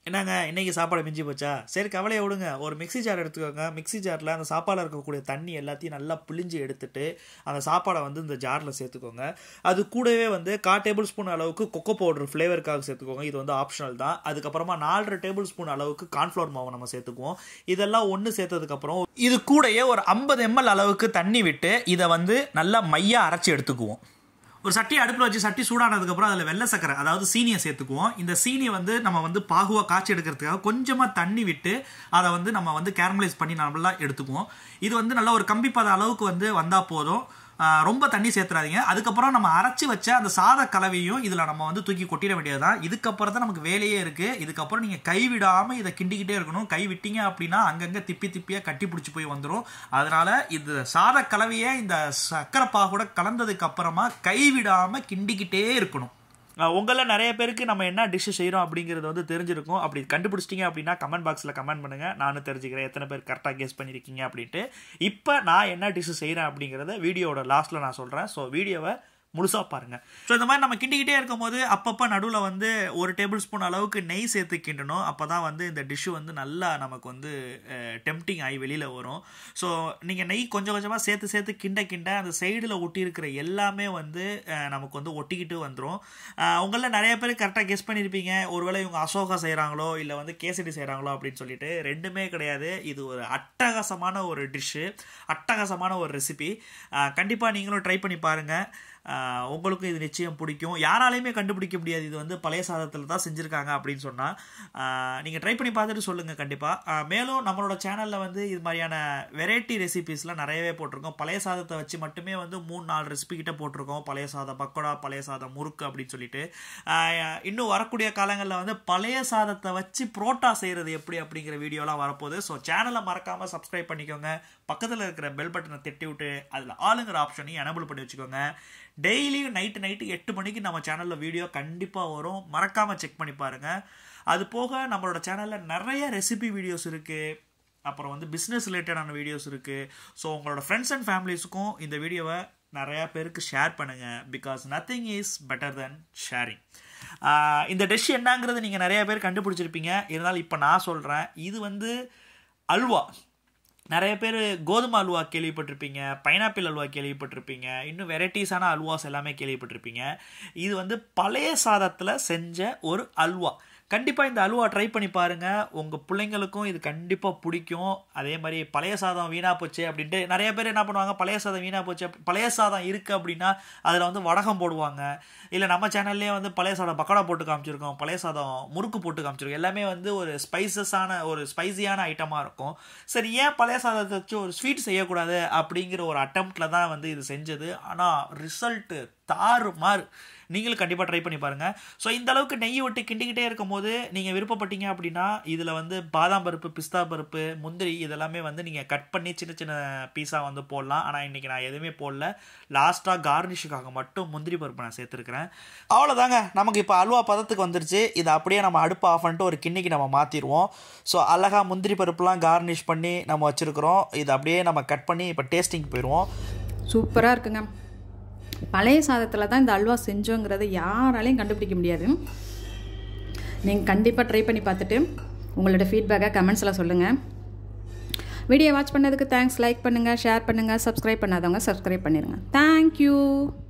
என்னங்க இன்னைக்கு சாப்பாடு மிஞ்சி போச்சா சரி கவலையை விடுங்க ஒரு மிக்ஸி ஜார் எடுத்துக்கோங்க மிக்ஸி ஜாரில் அந்த சாப்பாடில் இருக்கக்கூடிய தண்ணி எல்லாத்தையும் நல்லா பிழிஞ்சு எடுத்துட்டு அந்த சாப்பாடை வந்து இந்த ஜாரில் சேர்த்துக்கோங்க அது கூடவே வந்து கா டேபிள் ஸ்பூன் அளவுக்கு கொக்கோ பவுடர் ஃப்ளேவருக்காக சேர்த்துக்கோங்க இது வந்து ஆப்ஷனல் தான் அதுக்கப்புறமா நாலரை டேபிள் ஸ்பூன் அளவுக்கு கார்ன்ஃப்ளவர் மாவை நம்ம சேர்த்துக்குவோம் இதெல்லாம் ஒன்று சேர்த்ததுக்கப்புறம் இது கூடயே ஒரு ஐம்பது எம்எல் அளவுக்கு தண்ணி விட்டு இதை வந்து நல்லா மையா அரைச்சி எடுத்துக்குவோம் ஒரு சட்டி அடுப்பில் வச்சு சட்டி சூடானதுக்கப்புறம் அதில் வெள்ளை சக்கரை அதாவது சீனியை சேர்த்துக்குவோம் இந்த சீனியை வந்து நம்ம வந்து பாகுவாக காய்ச்சி எடுக்கிறதுக்காக கொஞ்சமாக தண்ணி விட்டு அதை வந்து நம்ம வந்து கேரமலைஸ் பண்ணி நல்லா எடுத்துக்குவோம் இது வந்து நல்ல ஒரு கம்பி பத அளவுக்கு வந்து வந்தால் போதும் ஆஹ் ரொம்ப தண்ணி சேர்த்துறாதீங்க அதுக்கப்புறம் நம்ம அரைச்சி வச்ச அந்த சாத கலவையும் இதில் நம்ம வந்து தூக்கி கொட்டிட வேண்டியதுதான் இதுக்கப்புறம் தான் நமக்கு வேலையே இருக்குது இதுக்கப்புறம் நீங்கள் கைவிடாமல் இதை கிண்டிக்கிட்டே இருக்கணும் கை விட்டீங்க அப்படின்னா அங்கங்கே திப்பி திப்பியாக கட்டி பிடிச்சி போய் வந்துடும் அதனால இது சாத கலவையை இந்த சக்கரை பாகோட கலந்ததுக்கு அப்புறமா கைவிடாமல் கிண்டிக்கிட்டே இருக்கணும் உங்களில் நிறைய பேருக்கு நம்ம என்ன டிஷ்ஷு செய்கிறோம் அப்படிங்கிறது வந்து தெரிஞ்சிருக்கும் அப்படி கண்டுபிடிச்சிட்டிங்க அப்படின்னா கமெண்ட் பாக்ஸில் கமெண்ட் பண்ணுங்கள் நானும் தெரிஞ்சுக்கிறேன் எத்தனை பேர் கரெக்டாக கெஸ் பண்ணியிருக்கீங்க அப்படின்ட்டு இப்போ நான் என்ன டிஷ்ஷு செய்கிறேன் அப்படிங்கிறத வீடியோவோட லாஸ்ட்டில் நான் சொல்கிறேன் ஸோ வீடியோவை முழுசாக பாருங்கள் ஸோ இந்த மாதிரி நம்ம கிண்டிக்கிட்டே இருக்கும்போது அப்பப்போ நடுவில் வந்து ஒரு டேபிள் ஸ்பூன் அளவுக்கு நெய் சேர்த்து கிண்டணும் அப்போ தான் வந்து இந்த டிஷ்ஷு வந்து நல்லா நமக்கு வந்து டெம்டிங் ஆகி வெளியில் வரும் ஸோ நீங்கள் நெய் கொஞ்சம் கொஞ்சமாக சேர்த்து சேர்த்து கிண்ட கிண்ட அந்த சைடில் ஒட்டி இருக்கிற எல்லாமே வந்து அஹ், நமக்கு வந்து ஒட்டிக்கிட்டு வந்துடும் உங்களில் நிறைய பேர் கரெக்டாக கெஸ் பண்ணியிருப்பீங்க ஒருவேளை இவங்க அசோகா செய்கிறாங்களோ இல்லை வந்து கேசரி செய்கிறாங்களோ அப்படின்னு சொல்லிட்டு ரெண்டுமே கிடையாது இது ஒரு அட்டகாசமான ஒரு டிஷ்ஷு அட்டகாசமான ஒரு ரெசிபி கண்டிப்பாக நீங்களும் ட்ரை பண்ணி பாருங்கள் ஆஹ் உங்களுக்கும் இது நிச்சயம் பிடிக்கும் யாராலையுமே கண்டுபிடிக்க முடியாது இது வந்து பழைய சாதத்தில் தான் செஞ்சுருக்காங்க அப்படின்னு சொன்னால் நீங்கள் ட்ரை பண்ணி பார்த்துட்டு சொல்லுங்கள் கண்டிப்பாக மேலும் நம்மளோட சேனலில் வந்து இது மாதிரியான வெரைட்டி ரெசிபீஸ்லாம் நிறையவே போட்டிருக்கோம் பழைய சாதத்தை வச்சு மட்டுமே வந்து மூணு நாலு ரெசிபி கிட்ட போட்டிருக்கோம் பழைய சாதம் பக்கோடா பழைய சாதம் முறுக்கு அப்படின்னு சொல்லிட்டு ஆஹ் இன்னும் வரக்கூடிய காலங்களில் வந்து பழைய சாதத்தை வச்சு புரோட்டா செய்கிறது எப்படி அப்படிங்கிற வீடியோலாம் வரப்போகுது ஸோ சேனலை மறக்காமல் சப்ஸ்கிரைப் பண்ணிக்கோங்க பக்கத்தில் இருக்கிற பெல் பட்டனை தட்டி விட்டு அதில் ஆளுங்கிற ஆப்ஷனையும் எனபிள் பண்ணி வச்சுக்கோங்க டெய்லியும் நைட்டு நைட்டு எட்டு மணிக்கு நம்ம சேனலில் வீடியோ கண்டிப்பாக வரும் மறக்காமல் செக் பண்ணி பாருங்கள் அது போக நம்மளோட சேனலில் நிறைய ரெசிபி வீடியோஸ் இருக்குது அப்புறம் வந்து பிஸ்னஸ் ரிலேட்டடான வீடியோஸ் இருக்குது ஸோ உங்களோட ஃப்ரெண்ட்ஸ் அண்ட் ஃபேமிலிஸுக்கும் இந்த வீடியோவை நிறையா பேருக்கு ஷேர் பண்ணுங்கள் because nothing is better than sharing இந்த டிஷ் என்னங்கிறது நீங்கள் நிறைய பேர் கண்டுபிடிச்சிருப்பீங்க இருந்தாலும் இப்போ நான் சொல்கிறேன் இது வந்து அல்வா நிறைய பேர் கோதுமை அல்வா கேள்விப்பட்டிருப்பீங்க பைனாப்பிள் அல்வா கேள்விப்பட்டிருப்பீங்க இன்னும் வெரைட்டிஸான அல்வாஸ் எல்லாமே கேள்விப்பட்டிருப்பீங்க இது வந்து பழைய சாதத்தில் செஞ்ச ஒரு அல்வா கண்டிப்பாக இந்த அல்வா ட்ரை பண்ணி பாருங்கள் உங்கள் பிள்ளைங்களுக்கும் இது கண்டிப்பாக பிடிக்கும் அதே மாதிரி பழைய சாதம் வீணாக போச்சு அப்படின்ட்டு நிறைய பேர் என்ன பண்ணுவாங்க பழைய சாதம் வீணாக போச்சு அப்ப- பழைய சாதம் இருக்குது அப்படின்னா அதில் வந்து வடகம் போடுவாங்க இல்லை நம்ம சேனல்லே வந்து பழைய சாதம் பக்கோடா போட்டு காமிச்சிருக்கோம் பழைய சாதம் முறுக்கு போட்டு காமிச்சிருக்கோம் எல்லாமே வந்து ஒரு ஸ்பைசஸான ஒரு ஸ்பைசியான ஐட்டமாக இருக்கும் சரி ஏன் பழைய சாதத்தை வச்சு ஒரு ஸ்வீட் செய்யக்கூடாது அப்படிங்கிற ஒரு அட்டம்ப்டில் தான் வந்து இது செஞ்சது ஆனால் ரிசல்ட்டு தாறு மாறு நீங்களும் கண்டிப்பாக ட்ரை பண்ணி பாருங்கள் ஸோ இந்த அளவுக்கு நெய் விட்டு கிண்டிக்கிட்டே இருக்கும்போது நீங்கள் விருப்பப்பட்டீங்க அப்படின்னா இதில் வந்து பாதாம் பருப்பு பிஸ்தா பருப்பு முந்திரி இதெல்லாமே வந்து நீங்கள் கட் பண்ணி சின்ன சின்ன பீஸாக வந்து போடலாம் ஆனால் இன்றைக்கி நான் எதுவுமே போடல லாஸ்ட்டாக கார்னிஷுக்காக மட்டும் முந்திரி பருப்பு நான் சேர்த்துருக்கிறேன் அவ்வளோதாங்க நமக்கு இப்போ அல்வா பதத்துக்கு வந்துருச்சு இதை அப்படியே நம்ம அடுப்பு ஆஃப் பண்ணிட்டு ஒரு கிண்ணிக்கு நம்ம மாற்றிடுவோம் ஸோ அழகாக முந்திரி பருப்புலாம் கார்னிஷ் பண்ணி நம்ம வச்சுருக்கிறோம் இதை அப்படியே நம்ம கட் பண்ணி இப்போ டேஸ்டிங் போயிடுவோம் சூப்பராக இருக்குங்க பழைய சாதத்தில் தான் இந்த அல்வா செஞ்சோங்கிறத யாராலையும் கண்டுபிடிக்க முடியாது நீங்கள் கண்டிப்பாக ட்ரை பண்ணி பார்த்துட்டு உங்களோட ஃபீட்பேக்கை கமெண்ட்ஸில் சொல்லுங்கள் வீடியோ வாட்ச் பண்ணதுக்கு தேங்க்ஸ் லைக் பண்ணுங்கள் ஷேர் பண்ணுங்கள் சப்ஸ்கிரைப் பண்ணாதவங்க சப்ஸ்கிரைப் பண்ணிடுங்க தேங்க்யூ